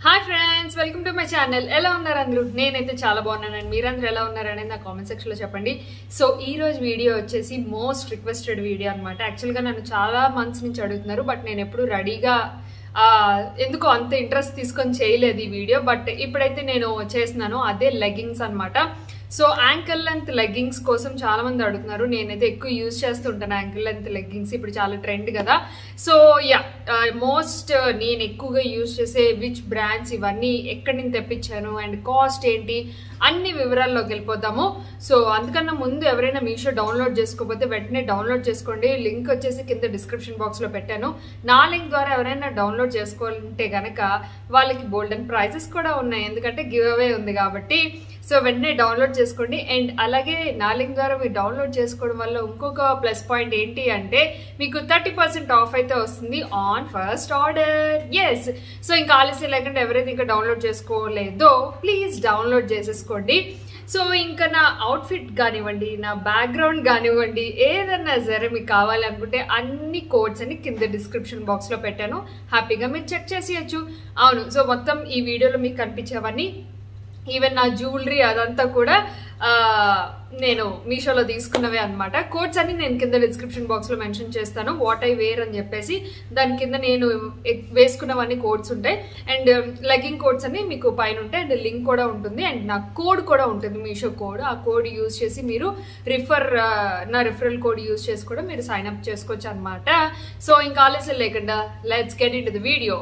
hi friends welcome to my channel ఎలా ఉన్నారు అందరూ నేనైతే చాలా బాగున్నానండి మీరందరూ ఎలా ఉన్నారనేది నా కామెంట్ సెక్షన్లో చెప్పండి సో ఈ రోజు వీడియో వచ్చేసి మోస్ట్ రిక్వెస్టెడ్ వీడియో అనమాట యాక్చువల్గా నన్ను చాలా మంత్స్ నుంచి అడుగుతున్నారు బట్ నేను ఎప్పుడు రెడీగా ఎందుకో అంత ఇంట్రెస్ట్ తీసుకొని చేయలేదు ఈ వీడియో బట్ ఇప్పుడైతే నేను చేస్తున్నాను అదే లెగ్గింగ్స్ అన్నమాట సో యాంకిల్ లెంత్ లెగ్గింగ్స్ కోసం చాలా మంది అడుగుతున్నారు నేనైతే ఎక్కువ యూజ్ చేస్తుంటాను యాంకిల్ లెంత్ లెగ్గింగ్స్ ఇప్పుడు చాలా ట్రెండ్ కదా సో యా మోస్ట్ నేను ఎక్కువగా యూజ్ చేసే విచ్ బ్రాండ్స్ ఇవన్నీ ఎక్కడి నుంచి తెప్పించాను అండ్ కాస్ట్ ఏంటి అన్ని వివరాల్లోకి వెళ్ళిపోతాము సో అందుకన్నా ముందు ఎవరైనా మీషో డౌన్లోడ్ చేసుకోకపోతే వెంటనే డౌన్లోడ్ చేసుకోండి లింక్ వచ్చేసి కింద డిస్క్రిప్షన్ బాక్స్లో పెట్టాను నా లింక్ ద్వారా ఎవరైనా డౌన్లోడ్ చేసుకోవాలంటే కనుక వాళ్ళకి బోల్డెన్ ప్రైజెస్ కూడా ఉన్నాయి ఎందుకంటే గివ్ అవే ఉంది కాబట్టి సో వెంటనే డౌన్లోడ్ చేసుకోండి అండ్ అలాగే నా లింక్ ద్వారా మీరు డౌన్లోడ్ చేసుకోవడం వల్ల ఇంకొక ప్లస్ పాయింట్ ఏంటి అంటే మీకు థర్టీ పర్సెంట్ ఆఫ్ అయితే వస్తుంది on first order yes so ఇంకా ఆలస్యం లేకుండా ఎవరైతే ఇంకా డౌన్లోడ్ చేసుకోలేదో ప్లీజ్ డౌన్లోడ్ చేసేసుకోండి సో ఇంకా నా అవుట్ఫిట్ కానివ్వండి నా బ్యాక్గ్రౌండ్ కానివ్వండి ఏదన్నా సరే మీకు కావాలి అనుకుంటే అన్ని కోడ్స్ అని కింద డిస్క్రిప్షన్ బాక్స్లో పెట్టాను హ్యాపీగా మీరు చెక్ చేసేయచ్చు అవును సో మొత్తం ఈ వీడియోలో మీకు కనిపించేవన్నీ ఈవెన్ నా జ్యువెలరీ అదంతా కూడా నేను మీషోలో తీసుకున్నవే అనమాట కోడ్స్ అన్ని నేను కింద డిస్క్రిప్షన్ బాక్స్లో మెన్షన్ చేస్తాను వాట్ ఐ వేర్ అని చెప్పేసి దాని కింద నేను వేసుకున్నవన్నీ కోడ్స్ ఉంటాయి అండ్ లెగ్గింగ్ కోడ్స్ అన్ని మీకు పైన ఉంటాయి అండ్ లింక్ కూడా ఉంటుంది అండ్ నా కోడ్ కూడా ఉంటుంది మీషో కోడ్ ఆ కోడ్ యూజ్ చేసి మీరు రిఫర్ నా రిఫరల్ కోడ్ యూజ్ చేసి కూడా మీరు సైన్ అప్ చేసుకోవచ్చు అనమాట సో ఇంకా ఆలస్యం లేకుండా let's get into the video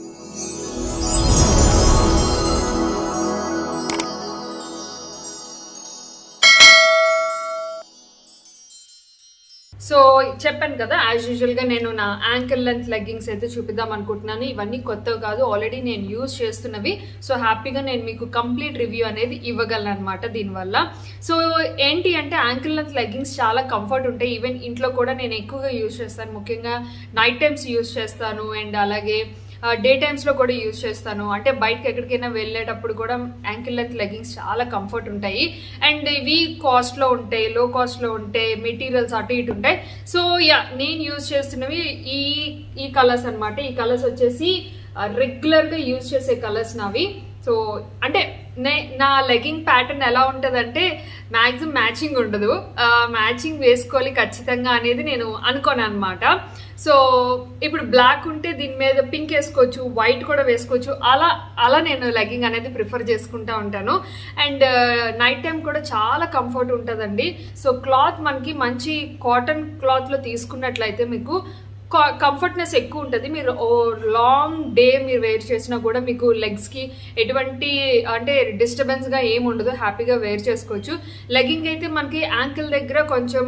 so చెప్పాను కదా యాజ్ యూజువల్గా నేను నా యాంకిల్ లెంత్ లెగ్గింగ్స్ అయితే చూపిద్దాం అనుకుంటున్నాను ఇవన్నీ కొత్తవి కాదు ఆల్రెడీ నేను యూజ్ చేస్తున్నవి సో హ్యాపీగా నేను మీకు కంప్లీట్ రివ్యూ అనేది ఇవ్వగలను అనమాట దీనివల్ల సో ఏంటి అంటే యాంకిల్ లెంత్ లెగ్గింగ్స్ చాలా కంఫర్ట్ ఉంటాయి ఈవెన్ ఇంట్లో కూడా నేను ఎక్కువగా యూజ్ చేస్తాను ముఖ్యంగా నైట్ టైమ్స్ యూజ్ చేస్తాను అండ్ అలాగే డే టైమ్స్లో కూడా యూజ్ చేస్తాను అంటే బయటకి ఎక్కడికైనా వెళ్ళేటప్పుడు కూడా యాంకిల్ లెంత్ లెగ్గింగ్స్ చాలా కంఫర్ట్ ఉంటాయి అండ్ ఇవి కాస్ట్లో ఉంటాయి లో కాస్ట్లో ఉంటాయి మెటీరియల్స్ అటు ఇటు ఉంటాయి సో యా నేను యూజ్ చేస్తున్నవి ఈ ఈ కలర్స్ అనమాట ఈ కలర్స్ వచ్చేసి రెగ్యులర్గా యూజ్ చేసే కలర్స్ నావి సో అంటే నే నా లెగ్గింగ్ ప్యాటర్న్ ఎలా ఉంటుందంటే మ్యాక్సిమం మ్యాచింగ్ ఉండదు మ్యాచింగ్ వేసుకోవాలి ఖచ్చితంగా అనేది నేను అనుకోను అనమాట సో ఇప్పుడు బ్లాక్ ఉంటే దీని మీద పింక్ వేసుకోవచ్చు వైట్ కూడా వేసుకోవచ్చు అలా అలా నేను లెగ్గింగ్ అనేది ప్రిఫర్ చేసుకుంటా ఉంటాను అండ్ నైట్ టైం కూడా చాలా కంఫర్ట్ ఉంటుందండి సో క్లాత్ మనకి మంచి కాటన్ క్లాత్లో తీసుకున్నట్లయితే మీకు కంఫర్ట్నెస్ ఎక్కువ ఉంటుంది మీరు ఓ లాంగ్ డే మీరు వేర్ చేసినా కూడా మీకు లెగ్స్కి ఎటువంటి అంటే డిస్టర్బెన్స్గా ఏమి ఉండదు హ్యాపీగా వేర్ చేసుకోవచ్చు లెగ్గింగ్ అయితే మనకి యాంకిల్ దగ్గర కొంచెం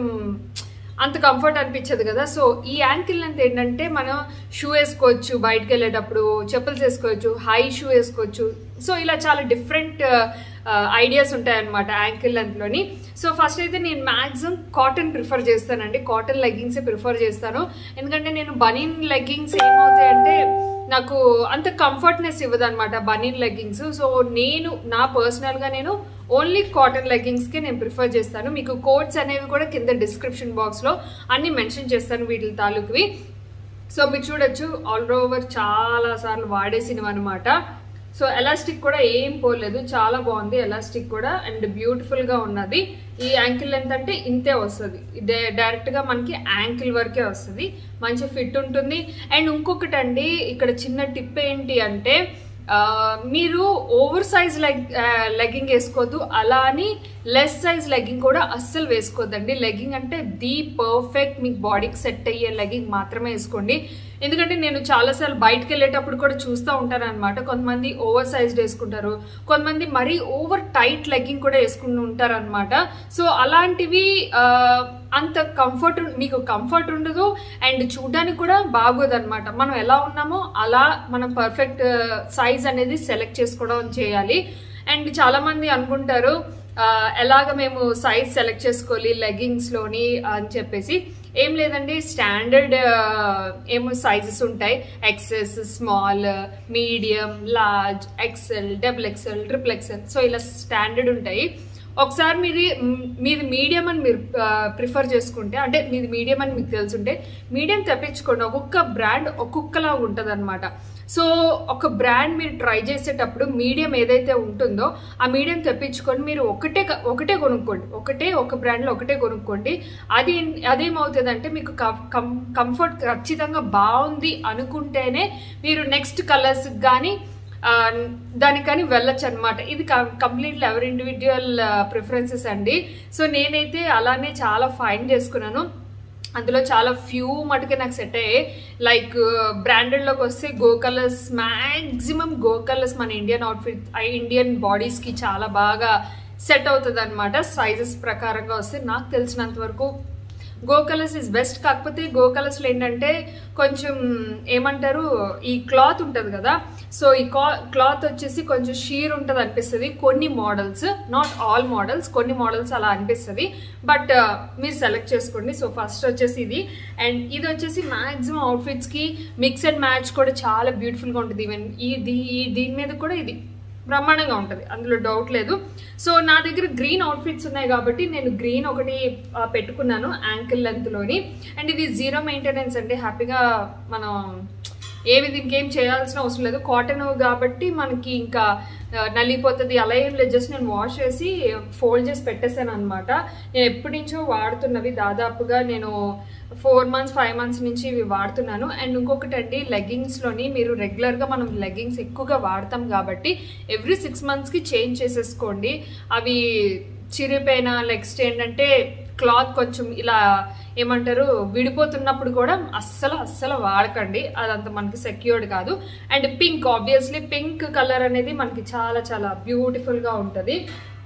అంత కంఫర్ట్ అనిపించదు కదా సో ఈ యాంకిల్ లెంత్ ఏంటంటే మనం షూ వేసుకోవచ్చు బయటకు వెళ్ళేటప్పుడు చెప్పులు వేసుకోవచ్చు హై షూ వేసుకోవచ్చు సో ఇలా చాలా డిఫరెంట్ ఐడియాస్ ఉంటాయన్నమాట యాంకిల్ లెంత్లోని సో ఫస్ట్ అయితే నేను మ్యాక్సిమం కాటన్ ప్రిఫర్ చేస్తానండి కాటన్ లెగ్గింగ్సే ప్రిఫర్ చేస్తాను ఎందుకంటే నేను బనీన్ లెగ్గింగ్స్ ఏమవుతాయంటే నాకు అంత కంఫర్ట్నెస్ ఇవ్వదు అనమాట బనీన్ లెగ్గింగ్స్ సో నేను నా పర్సనల్గా నేను ఓన్లీ కాటన్ లెగ్గింగ్స్కే నేను ప్రిఫర్ చేస్తాను మీకు కోడ్స్ అనేవి కూడా కింద డిస్క్రిప్షన్ బాక్స్లో అన్ని మెన్షన్ చేస్తాను వీటి తాలూకువి సో మీరు చూడొచ్చు ఆల్ ఓవర్ చాలా సార్లు వాడేసినవి అనమాట సో ఎలాస్టిక్ కూడా ఏం పోలేదు చాలా బాగుంది ఎలాస్టిక్ కూడా అండ్ బ్యూటిఫుల్గా ఉన్నది ఈ యాంకిల్ లెంత్ అంటే ఇంతే వస్తుంది డైరెక్ట్గా మనకి యాంకిల్ వరకే వస్తుంది మంచి ఫిట్ ఉంటుంది అండ్ ఇంకొకటి అండి ఇక్కడ చిన్న టిప్ ఏంటి అంటే మీరు ఓవర్ సైజ్ లెగ్ లెగ్గింగ్ వేసుకోవద్దు అలా అని లెస్ సైజ్ లెగ్గింగ్ కూడా అస్సలు వేసుకోవద్దండి లెగ్గింగ్ అంటే ది పర్ఫెక్ట్ మీకు బాడీకి సెట్ అయ్యే లెగ్గింగ్ మాత్రమే వేసుకోండి ఎందుకంటే నేను చాలాసార్లు బయటకు వెళ్ళేటప్పుడు కూడా చూస్తూ ఉంటాను అనమాట కొంతమంది ఓవర్ సైజ్డ్ వేసుకుంటారు కొంతమంది మరీ ఓవర్ టైట్ లెగ్గింగ్ కూడా వేసుకుని ఉంటారు అనమాట సో అలాంటివి అంత కంఫర్ట్ మీకు కంఫర్ట్ ఉండదు అండ్ చూడడానికి కూడా బాగోదు అనమాట మనం ఎలా ఉన్నామో అలా మనం పర్ఫెక్ట్ సైజ్ అనేది సెలెక్ట్ చేసుకోవడం చేయాలి అండ్ చాలామంది అనుకుంటారు ఎలాగ మేము సైజ్ సెలెక్ట్ చేసుకోవాలి లెగ్గింగ్స్లోని అని చెప్పేసి ఏం లేదండి స్టాండర్డ్ ఏమో సైజెస్ ఉంటాయి XS small medium large XL double XL triple XL so ఇలా స్టాండర్డ్ ఉంటాయి ఒకసారి మీది మీది మీడియం అని మీరు ప్రిఫర్ చేసుకుంటే అంటే మీది మీడియం అని మీకు తెలుసుంటే మీడియం తెప్పించుకోండి ఒక్కొక్క బ్రాండ్ ఒక్కొక్కలా ఉంటుంది అనమాట సో ఒక బ్రాండ్ మీరు ట్రై చేసేటప్పుడు మీడియం ఏదైతే ఉంటుందో ఆ మీడియం తెప్పించుకొని మీరు ఒకటే క- ఒకటే కొనుక్కోండి ఒకటే ఒక బ్రాండ్లో ఒకటే కొనుక్కోండి అది అదేమవుతుందంటే మీకు కం కంఫర్ట్ ఖచ్చితంగా బాగుంది అనుకుంటేనే మీరు నెక్స్ట్ కలర్స్ కానీ ఆ, దానికని వెళ్ళొచ్చు అనమాట ఇది కంప్లీట్లీ ఎవరి ఇండివిజువల్ ప్రిఫరెన్సెస్ అండి సో నేనైతే అలానే చాలా ఫైన్ చేసుకున్నాను అందులో చాలా ఫ్యూ మటుకే నాకు సెట్ అయ్యాయి లైక్ బ్రాండెడ్లోకి వస్తే Go Colors maximum Go Colors మన ఇండియన్ అవుట్ఫిట్ ఇండియన్ బాడీస్కి చాలా బాగా సెట్ అవుతుంది అనమాట సైజెస్ ప్రకారంగా వస్తే నాకు తెలిసినంత వరకు గో కలర్స్ ఇస్ బెస్ట్ కాకపోతే గో కలర్స్లో ఏంటంటే కొంచెం ఏమంటారు ఈ క్లాత్ ఉంటుంది కదా సో ఈ క్లాత్ వచ్చేసి కొంచెం షీర్ ఉంటుంది అనిపిస్తుంది కొన్ని మోడల్స్ నాట్ ఆల్ మోడల్స్ కొన్ని మోడల్స్ అలా అనిపిస్తుంది బట్ మీరు సెలెక్ట్ చేసుకోండి సో ఫస్ట్ వచ్చేసి ఇది అండ్ ఇది వచ్చేసి మ్యాక్సిమం అవుట్ఫిట్స్కి మిక్స్ అండ్ మ్యాచ్ కూడా చాలా బ్యూటిఫుల్గా ఉంటుంది ఈవెన్ ఈ దీ- ఈ దీని మీద కూడా ఇది బ్రహ్మాండంగా ఉంటుంది అందులో డౌట్ లేదు సో నా దగ్గర గ్రీన్ అవుట్ఫిట్స్ ఉన్నాయి కాబట్టి నేను గ్రీన్ ఒకటి ఆ, పెట్టుకున్నాను యాంకిల్ లెంత్లోని అండ్ ఇది జీరో మెయింటెనెన్స్ అంటే హ్యాపీగా మనం ఏమి దీనికి ఏం చేయాల్సిన అవసరం లేదు కాటన్ కాబట్టి మనకి ఇంకా ఆ, నలిగిపోతుంది అలా ఏం లేదు జస్ట్ నేను వాష్ చేసి ఫోల్డ్ చేసి పెట్టేశాను అనమాట నేను ఎప్పటి నుంచో వాడుతున్నవి దాదాపుగా నేను ఫోర్ మంత్స్ ఫైవ్ మంత్స్ నుంచి ఇవి వాడుతున్నాను అండ్ ఇంకొకటి అండి లెగ్గింగ్స్లోని మీరు రెగ్యులర్గా మనం లెగ్గింగ్స్ ఎక్కువగా వాడతాం కాబట్టి ఎవ్రీ సిక్స్ మంత్స్కి చేంజ్ చేసేసుకోండి అవి చిరిపోయిన నెక్స్ట్ ఏంటంటే క్లాత్ కొంచెం ఇలా ఏమంటారు విడిపోతున్నప్పుడు కూడా అస్సలు అస్సలు వాడకండి అదంత మనకి సెక్యూర్డ్ కాదు and pink obviously pink colour అనేది మనకి చాలా చాలా బ్యూటిఫుల్గా ఉంటుంది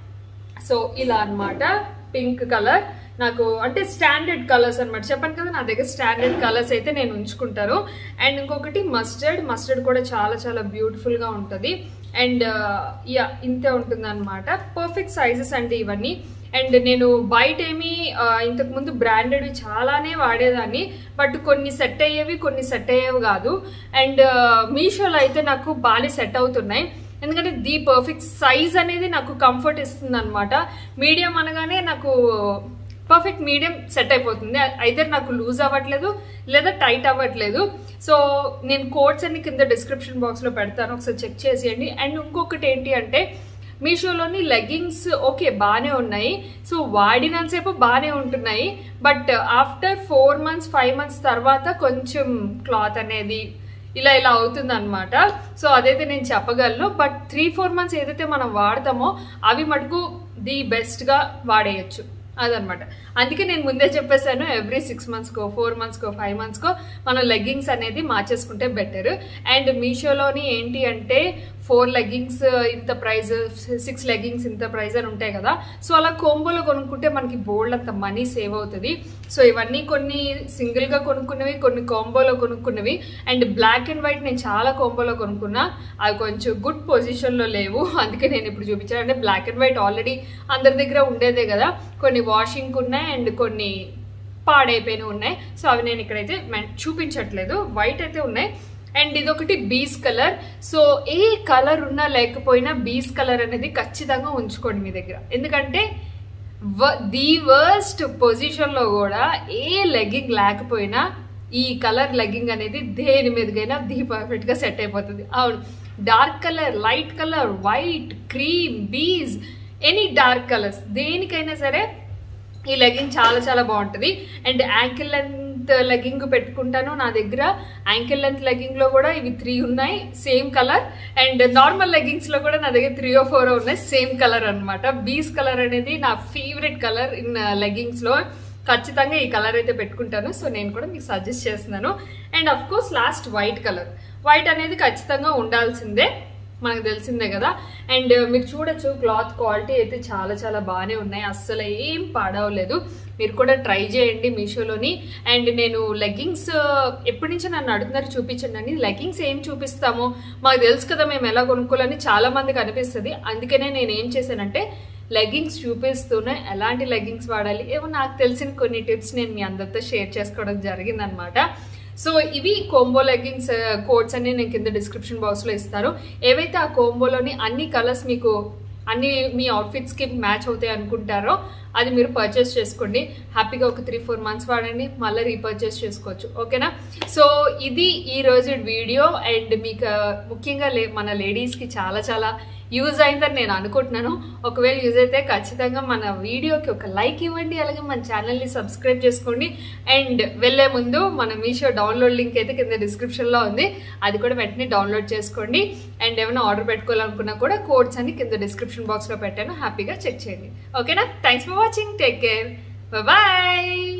సో ఇలా అన్నమాట పింక్ కలర్ నాకు అంటే స్టాండర్డ్ కలర్స్ అన్నమాట చెప్పాను కదా నా దగ్గర స్టాండర్డ్ కలర్స్ అయితే నేను ఉంచుకుంటారు అండ్ ఇంకొకటి మస్టర్డ్ మస్టర్డ్ కూడా చాలా చాలా బ్యూటిఫుల్గా ఉంటుంది అండ్ యా ఇంతే ఉంటుంది అనమాట పర్ఫెక్ట్ సైజెస్ అండి ఇవన్నీ అండ్ నేను బయట ఏమి ఆ, ఇంతకుముందు బ్రాండెడ్వి చాలానే వాడేదాన్ని బట్ కొన్ని సెట్ అయ్యేవి కొన్ని సెట్ అయ్యేవి కాదు అండ్ మీషోలో అయితే నాకు బాగానే సెట్ అవుతున్నాయి ఎందుకంటే ది పర్ఫెక్ట్ సైజ్ అనేది నాకు కంఫర్ట్ ఇస్తుంది అనమాట మీడియం అనగానే నాకు పర్ఫెక్ట్ మీడియం సెట్ అయిపోతుంది అయితే నాకు లూజ్ అవ్వట్లేదు లేదా టైట్ అవ్వట్లేదు సో నేను కోడ్స్ అన్ని కింద డిస్క్రిప్షన్ బాక్స్లో పెడతాను ఒకసారి చెక్ చేసేయండి అండ్ ఇంకొకటి ఏంటి అంటే మీషోలోని లెగ్గింగ్స్ ఓకే బాగానే ఉన్నాయి సో వాడినంతసేపు బాగానే ఉంటున్నాయి but after four months five months తర్వాత కొంచెం క్లాత్ అనేది ఇలా ఇలా అవుతుంది అనమాట సో అదైతే నేను చెప్పగలను బట్ త్రీ ఫోర్ మంత్స్ ఏదైతే మనం వాడతామో అవి మటుకు ది బెస్ట్గా వాడేయచ్చు అదనమాట అందుకే నేను ముందే చెప్పేశాను ఎవ్రీ సిక్స్ మంత్స్కో ఫోర్ మంత్స్కో ఫైవ్ మంత్స్కో మనం లెగ్గింగ్స్ అనేది మార్చేసుకుంటే బెటర్ అండ్ మీషోలోని ఏంటి అంటే ఫోర్ లెగ్గింగ్స్ ఇంత ప్రైస్ సిక్స్ లెగ్గింగ్స్ ఇంత ప్రైస్ అని ఉంటాయి కదా సో అలా కోంబోలో కొనుక్కుంటే మనకి బోల్డ్ అంత మనీ సేవ్ అవుతుంది సో ఇవన్నీ కొన్ని సింగిల్గా కొనుక్కున్నవి కొన్ని కాంబోలో కొనుక్కున్నవి అండ్ బ్లాక్ అండ్ వైట్ నేను చాలా కాంబోలో కొనుక్కున్నా అవి కొంచెం గుడ్ పొజిషన్లో లేవు అందుకే నేను ఇప్పుడు చూపించాను అంటే బ్లాక్ అండ్ వైట్ ఆల్రెడీ అందరి దగ్గర ఉండేదే కదా కొన్ని వాషింగ్ ఉన్నాయి అండ్ కొన్ని పాడైపోయినవి ఉన్నాయి సో అవి నేను ఇక్కడైతే మెన్- చూపించట్లేదు వైట్ అయితే ఉన్నాయి అండ్ ఇదొకటి బీస్ కలర్ సో ఏ కలర్ ఉన్నా లేకపోయినా బీస్ కలర్ అనేది ఖచ్చితంగా ఉంచుకోండి మీ దగ్గర ఎందుకంటే ది వర్స్ట్ పొజిషన్లో కూడా ఏ లెగ్గింగ్ లేకపోయినా ఈ కలర్ లెగ్గింగ్ అనేది దేని మీదకైనా ది పర్ఫెక్ట్గా సెట్ అయిపోతుంది అవును dark colour light colour white cream beige any dark colours దేనికైనా సరే ఈ లెగ్గింగ్ చాలా చాలా బాగుంటుంది అండ్ యాంకిల్ లెంత్ లెగ్గింగ్ పెట్టుకుంటాను నా దగ్గర యాంకిల్ లెంత్ లెగ్గింగ్ లో కూడా ఇవి త్రీ ఉన్నాయి same colour and normal leggings లో కూడా నా దగ్గర త్రీ ఓ ఫోర్ ఉన్నాయి సేమ్ కలర్ అన్నమాట బీస్ కలర్ అనేది నా ఫేవరెట్ కలర్ ఇన్ లెగ్గింగ్స్ లో ఖచ్చితంగా ఈ కలర్ అయితే పెట్టుకుంటాను సో నేను కూడా మీకు సజెస్ట్ చేస్తున్నాను and of course last white colour white అనేది ఖచ్చితంగా ఉండాల్సిందే మనకు తెలిసిందే కదా అండ్ మీరు చూడొచ్చు క్లాత్ క్వాలిటీ అయితే చాలా చాలా బాగానే ఉన్నాయి అస్సలు ఏం పాడవలేదు మీరు కూడా ట్రై చేయండి మీషోలోని అండ్ నేను లెగ్గింగ్స్ ఎప్పటి నుంచో నన్ను అడుగుతున్నారు చూపించండి అని లెగ్గింగ్స్ ఏం చూపిస్తామో మాకు తెలుసు కదా మేము ఎలా కొనుక్కోవాలని చాలా మందికి అనిపిస్తుంది అందుకనే నేను ఏం చేశానంటే లెగ్గింగ్స్ చూపిస్తూనే ఎలాంటి లెగ్గింగ్స్ వాడాలి ఏమో నాకు తెలిసిన కొన్ని టిప్స్ నేను మీ అందరితో షేర్ చేసుకోవడం జరిగిందనమాట సో ఇవి కోంబో లెగ్గింగ్స్ కోడ్స్ అన్ని నేను కింద డిస్క్రిప్షన్ బాక్స్లో ఇస్తాను ఏవైతే ఆ కోంబోలోని అన్ని కలర్స్ మీకు అన్ని మీ అవుట్ఫిట్స్కి మ్యాచ్ అవుతాయి అనుకుంటారో అది మీరు పర్చేస్ చేసుకోండి హ్యాపీగా ఒక త్రీ ఫోర్ మంత్స్ వాడండి మళ్ళీ రీపర్చేస్ చేసుకోవచ్చు ఓకేనా సో ఇది ఈ రోజు వీడియో అండ్ మీకు ఆ, ముఖ్యంగా లే మన లేడీస్కి చాలా చాలా యూజ్ అయిందని నేను అనుకుంటున్నాను ఒకవేళ యూజ్ అయితే ఖచ్చితంగా మన వీడియోకి ఒక లైక్ ఇవ్వండి అలాగే మన ఛానల్ని సబ్స్క్రైబ్ చేసుకోండి అండ్ వెళ్ళే ముందు మన మీషో డౌన్లోడ్ లింక్ అయితే కింద డిస్క్రిప్షన్లో ఉంది అది కూడా వెంటనే డౌన్లోడ్ చేసుకోండి అండ్ ఏమైనా ఆర్డర్ పెట్టుకోవాలనుకున్నా కూడా కోడ్స్ అన్ని కింద డిస్క్రిప్షన్ బాక్స్లో పెట్టాను హ్యాపీగా చెక్ చేయండి ఓకేనా thanks for watching take care bye